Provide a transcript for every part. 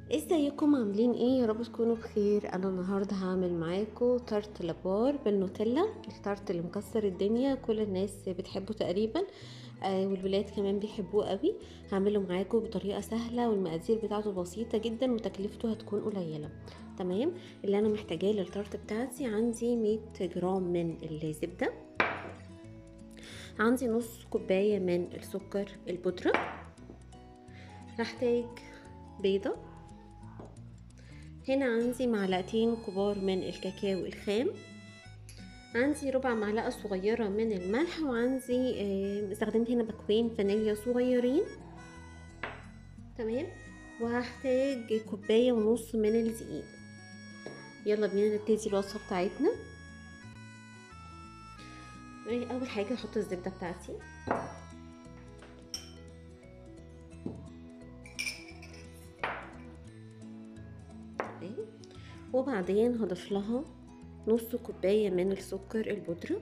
ازيكم عاملين ايه يا رب تكونوا بخير انا النهارده هعمل معاكم تارت لابار بالنوتيلا التارت اللي مكسر الدنيا كل الناس بتحبه تقريبا آه والولاد كمان بيحبوه قوي هعمله معاكم بطريقه سهله والمقادير بتاعته بسيطه جدا وتكلفته هتكون قليله تمام اللي انا محتاجاه للتارت بتاعتي عندي 100 جرام من الزبده عندي نص كوبايه من السكر البودره هحتاج بيضه هنا عندي معلقتين كبار من الكاكاو الخام عندي ربع معلقة صغيرة من الملح وعندي استخدمت هنا باكوين فانيليا صغيرين تمام وهحتاج كوباية ونص من الدقيق يلا بينا نبتدي الوصفة بتاعتنا اول حاجة احط الزبدة بتاعتي وبعدين هضيف لها نص كوباية من السكر البودرة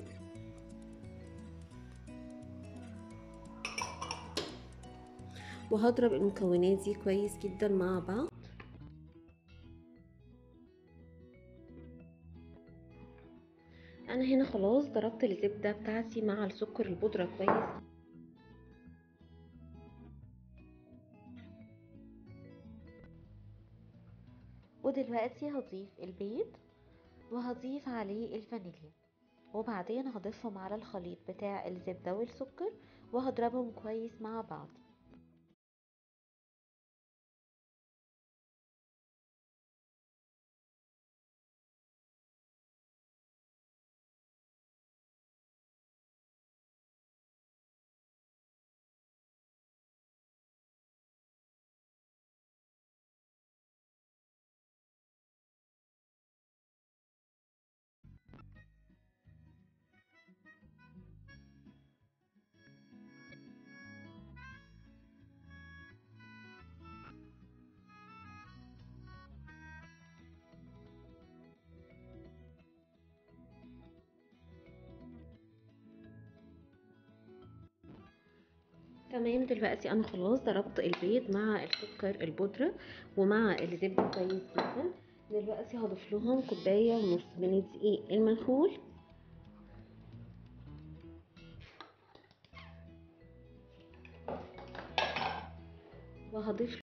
وهضرب المكونات دي كويس جدا مع بعض انا هنا خلاص ضربت الزبدة بتاعتي مع السكر البودرة كويس ودلوقتي هضيف البيض وهضيف عليه الفانيليا وبعدين هضيفهم على الخليط بتاع الزبدة والسكر وهضربهم كويس مع بعض تمام دلوقتي انا خلاص ضربت البيض مع السكر البودرة ومع الزبدة كويس جدا دلوقتي هضيف لهم كوباية ونص من الدقيق المنخول وهضيف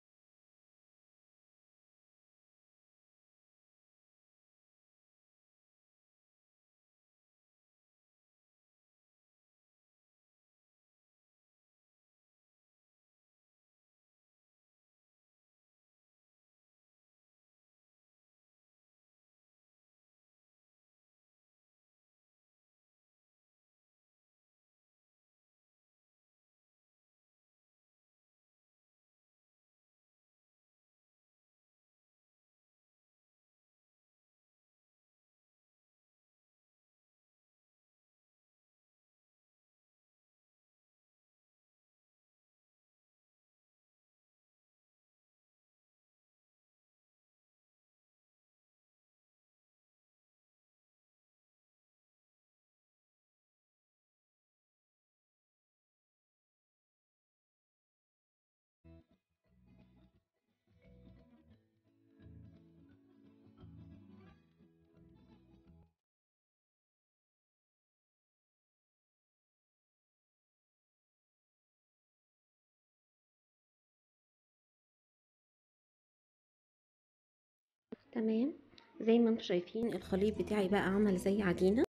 تمام زي ما انتم شايفين الخليط بتاعي بقى عمل زي عجينه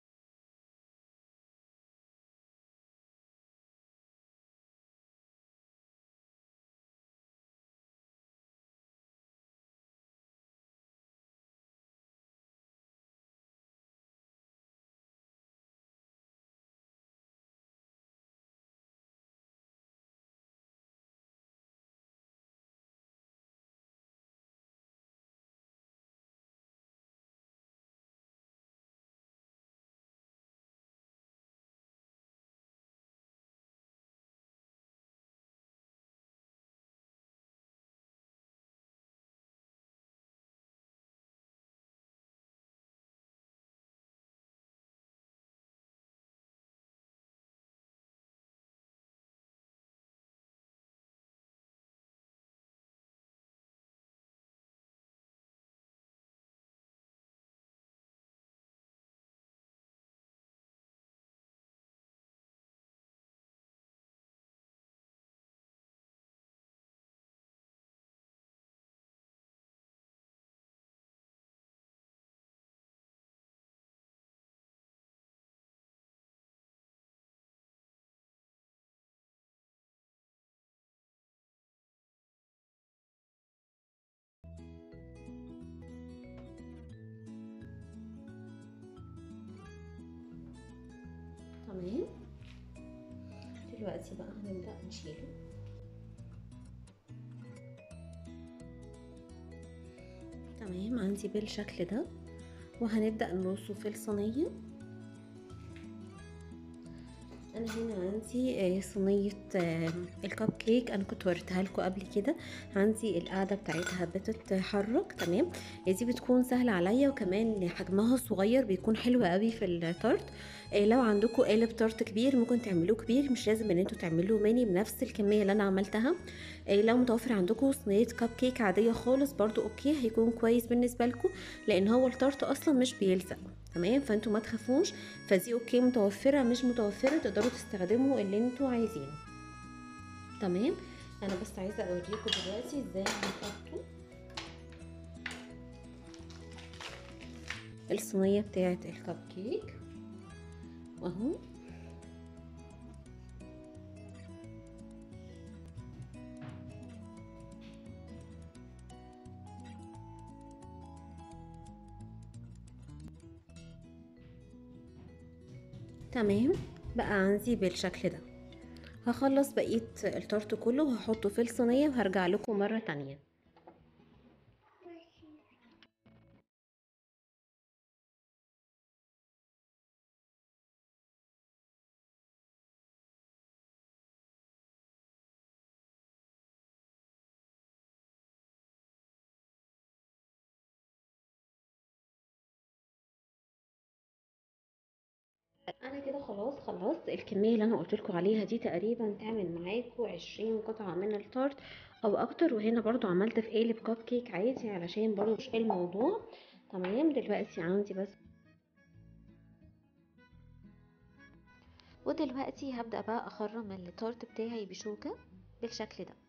دلوقتي بقى هنبدأ نشيله تمام عندي بالشكل ده وهنبدأ نرصه في الصينية انا هنا عندي صينيه الكب كيك انا كنت وريتها لكم قبل كده عندي القاعده بتاعتها بتتحرك تمام دي بتكون سهله عليا وكمان حجمها صغير بيكون حلو قوي في التارت لو عندكم قالب تارت كبير ممكن تعملوه كبير مش لازم ان انتوا تعملوه ماني بنفس الكميه اللي انا عملتها لو متوفر عندكم صينيه كب كيك عاديه خالص برضو اوكي هيكون كويس بالنسبه لكم لان هو التارت اصلا مش بيلزق تمام فانتوا ما تخافوش فدي اوكي متوفره مش متوفره تقدروا تستخدموا اللي انتوا عايزينه تمام انا بس عايزه اوريكم دلوقتي ازاي هنحطه الصينيه بتاعه الكب كيك اهو تمام بقى عندي بالشكل ده هخلص بقية التورت كله وهحطه في الصينية وهرجع لكم مرة تانية انا كده خلاص خلصت الكميه اللي انا قلت لكم عليها دي تقريبا تعمل معاكم عشرين قطعه من التارت او اكتر وهنا برضو عملت في قالب كب كيك عادي علشان برضو مش الموضوع تمام دلوقتي عندي بس ودلوقتي هبدا بقى اخرم التارت بتاعي بشوكه بالشكل ده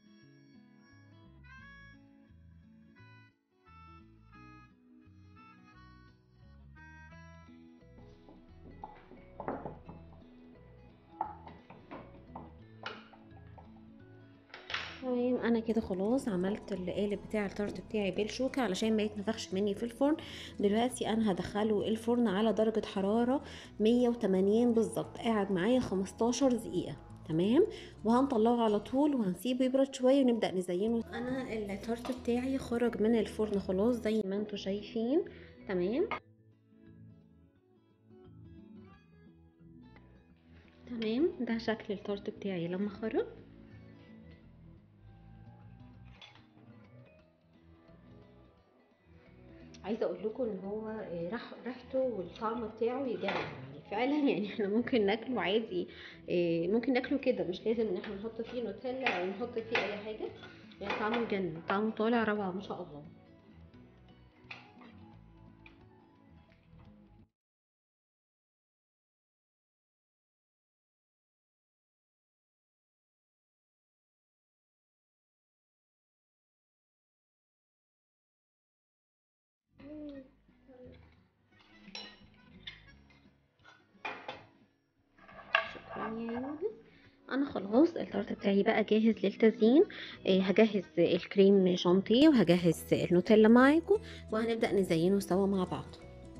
تمام انا كده خلاص عملت القالب بتاع التارت بتاعي بالشوكه علشان ما يتنفخش مني في الفرن دلوقتي انا هدخله الفرن على درجه حراره 180 بالظبط قاعد معايا 15 دقيقه تمام وهنطلعه على طول وهنسيبه يبرد شويه ونبدا نزينه انا التارت بتاعي خرج من الفرن خلاص زي ما انتم شايفين تمام تمام ده شكل التارت بتاعي لما خرج عايزه اقول لكم ان هو ريح ريحته والطعم بتاعه يجنن يعني فعلا يعني احنا ممكن ناكله عادي ممكن ناكله كده مش لازم ان احنا نحط فيه نوتيلا او نحط فيه اي حاجه يعني طعمه يجنن طعمه طالع روعه ما شاء الله شكرا يا يونس انا خلاص التارت بتاعي بقى جاهز للتزيين آه هجهز الكريم شانتيه وهجهز النوتيلا معاكم وهنبدا نزينه سوا مع بعض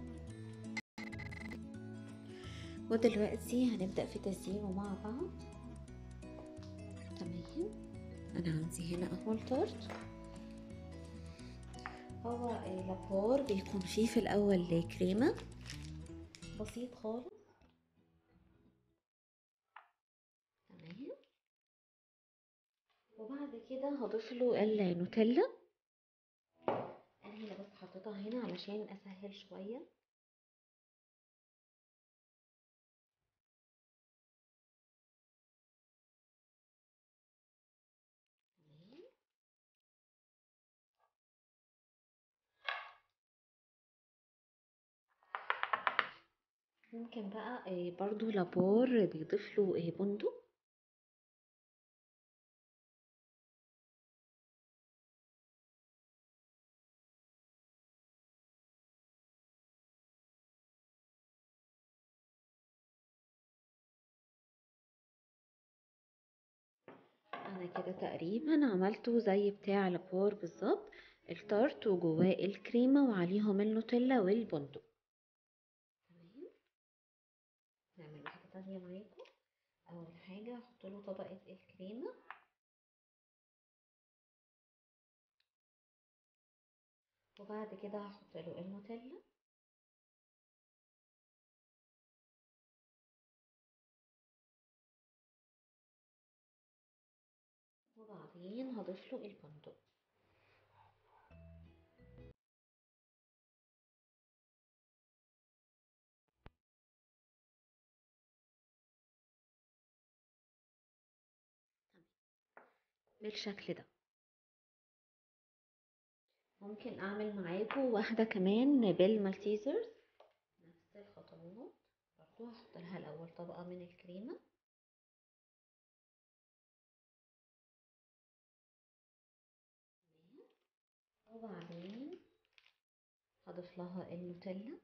ودلوقتي هنبدا في تزيينه مع بعض تمام انا عندي هنا اول تارت هو لابور بيكون فيه في الاول كريمه بسيط خالص تمام وبعد كده هضيف له النوتيلا انا هنا بس حطيتها هنا علشان اسهل شويه ممكن بقى برضو لابور بيضيف له بندق انا كده تقريبا عملته زي بتاع لابور بالظبط التارت وجواه الكريمة وعليهم النوتيلا والبندق تمام نعمل واحدة تانية معاكم اول حاجة حاجة هحط له طبقة الكريمة وبعد كده هحط له النوتيلا وبعدين هضيف له البندق بالشكل ده ممكن اعمل معاكم واحده كمان بالمالتيزرز نفس الخطوات برضو هحط لها الاول طبقه من الكريمه وبعدين هضيف لها النوتيلا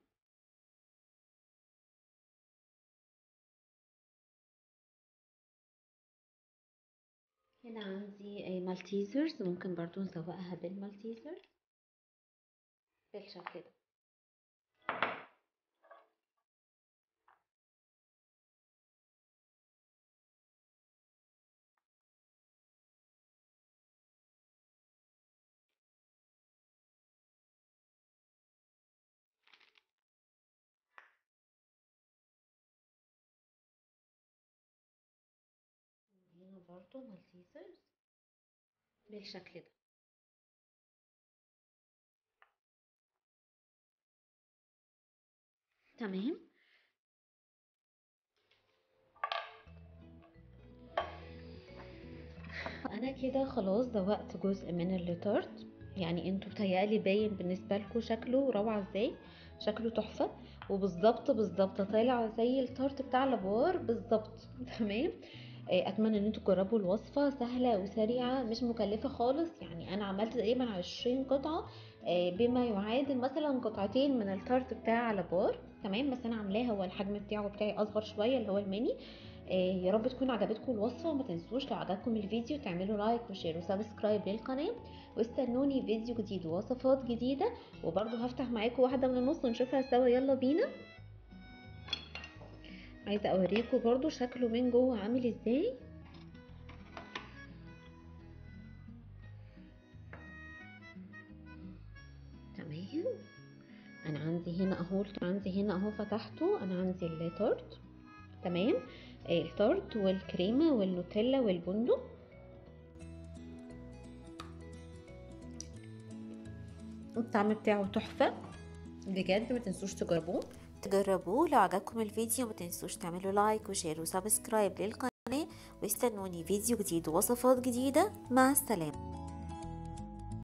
هنا عندي مالتيزرز ممكن برضو نسوقها بالمالتيزر بالشكل ده هنا برضو مالتيزرز بالشكل ده تمام انا كده خلاص دوقت جزء من التارت يعني انتوا بتهيألي باين بالنسبه لكم شكله روعه ازاي شكله تحفه وبالظبط بالظبط طالع زي التارت بتاع لابوار بالظبط تمام اتمنى ان انتوا تجربوا الوصفه سهله وسريعه مش مكلفه خالص يعني انا عملت تقريبا عشرين قطعه بما يعادل مثلا قطعتين من التارت بتاع لابور تمام بس انا عاملاه هو الحجم بتاعه بتاعي اصغر شويه اللي هو الميني يا رب تكون عجبتكم الوصفه وما تنسوش لو عجبكم الفيديو تعملوا لايك وشير وسبسكرايب للقناه واستنوني فيديو جديد ووصفات جديده وبرضه هفتح معاكم واحده من النص ونشوفها سوا يلا بينا عايزه اوريكم برضو شكله من جوه عامل ازاي تمام انا عندي هنا اهو عندي هنا اهو فتحته انا عندي التورت تمام التورت والكريمه والنوتيلا والبندق الطعم بتاعه تحفه بجد ما تنسوش تجربوه تجربوه لو عجبكم الفيديو ما تنسوش تعملوا لايك وشير وسبسكرايب للقناة واستنوني فيديو جديد ووصفات جديدة مع السلامة